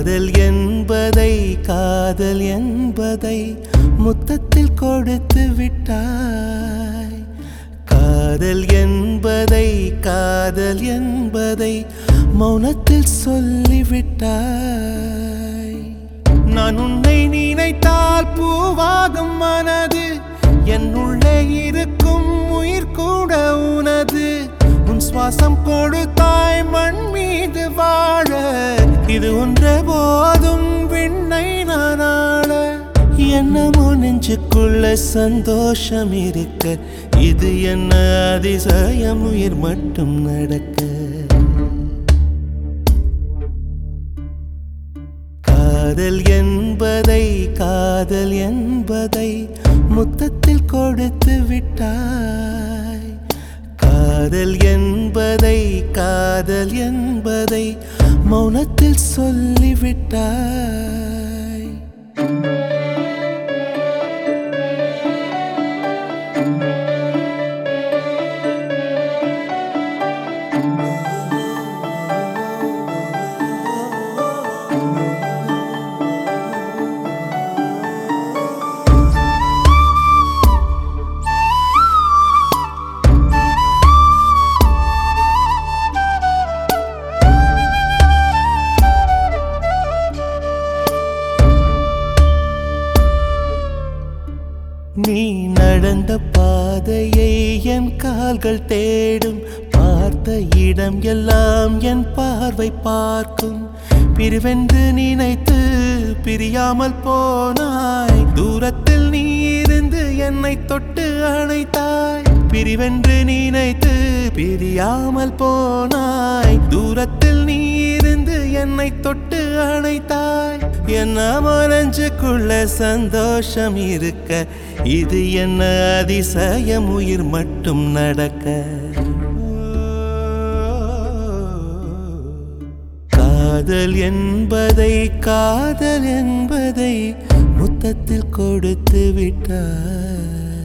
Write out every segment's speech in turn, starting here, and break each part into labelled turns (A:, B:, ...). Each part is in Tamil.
A: காதல் என்பதை காதல் என்பதை முத்தத்தில் கொடுத்து விட்டாய் காதல் என்பதை காதல் என்பதை மௌனத்தில் சொல்லிவிட்டாய் நான் உன்னை நினைத்தால் பூவாகும் மனது என் உள்ளே இருக்கும் உயிர் கூட உனது உன் சுவாசம் கொடுத்தாய் மண் மீது வாழ இது ஒன்றே போதும் விண்ணை நான் ஆள என்னமோ நெஞ்சுக்குள்ள சந்தோஷம் இருக்க இது என்ன அதிசயம் உயிர் மட்டும் நடக்க காதல் என்பதை காதல் என்பதை முத்தத்தில் கொடுத்து விட்டாய் காதல் என்பதை காதல் என்பதை மௌனத்தில் சொல்லிவிட்டாய் நீ நடந்த பாதையை என் கால்கள் தேடும் பார்த்த இடம் எல்லாம் என் பார்வை பார்க்கும் பிரிவென்று நினைத்து பிரியாமல் போனாய் தூரத்தில் நீ இருந்து என்னை தொட்டு அணைத்தாய் பிரிவென்று நினைத்து பிரியாமல் போனாய் தூரத்தில் நீ இருந்து என்னை தொட்டு அணைத்தாய் என்ன மனஞ்சுக்குள்ள சந்தோஷம் இருக்க இது என்ன அதிசயம் உயிர் மட்டும் நடக்க காதல் என்பதை காதல் என்பதை முத்தத்தில் கொடுத்து விட்டார்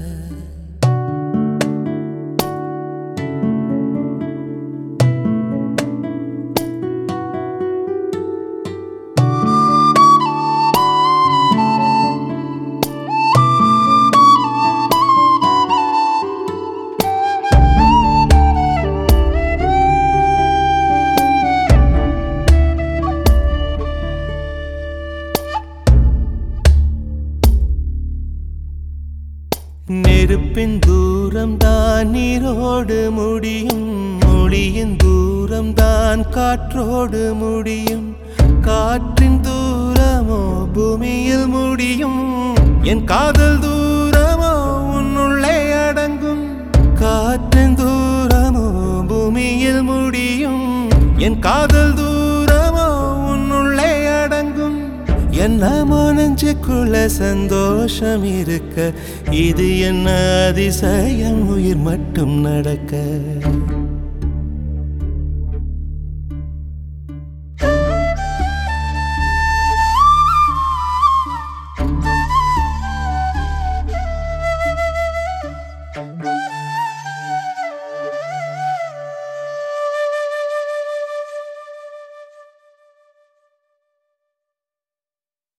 A: நெருப்பின் தூரம் தான் நீரோடு முடியும் மொழியின் தூரம் தான் காற்றோடு முடியும் காற்றின் தூரமோ பூமியில் முடியும் என் காதல் தூரமோ உன்னுள்ளே அடங்கும் காற்றின் தூரமோ பூமியில் முடியும் என் காதல் தூரமோ உன்னுள்ளே அடங்கும் என்ன மனஞ்சுக்குள்ள சந்தோஷம் இருக்க இது என்ன அதிசயம் உயிர் மட்டும் நடக்க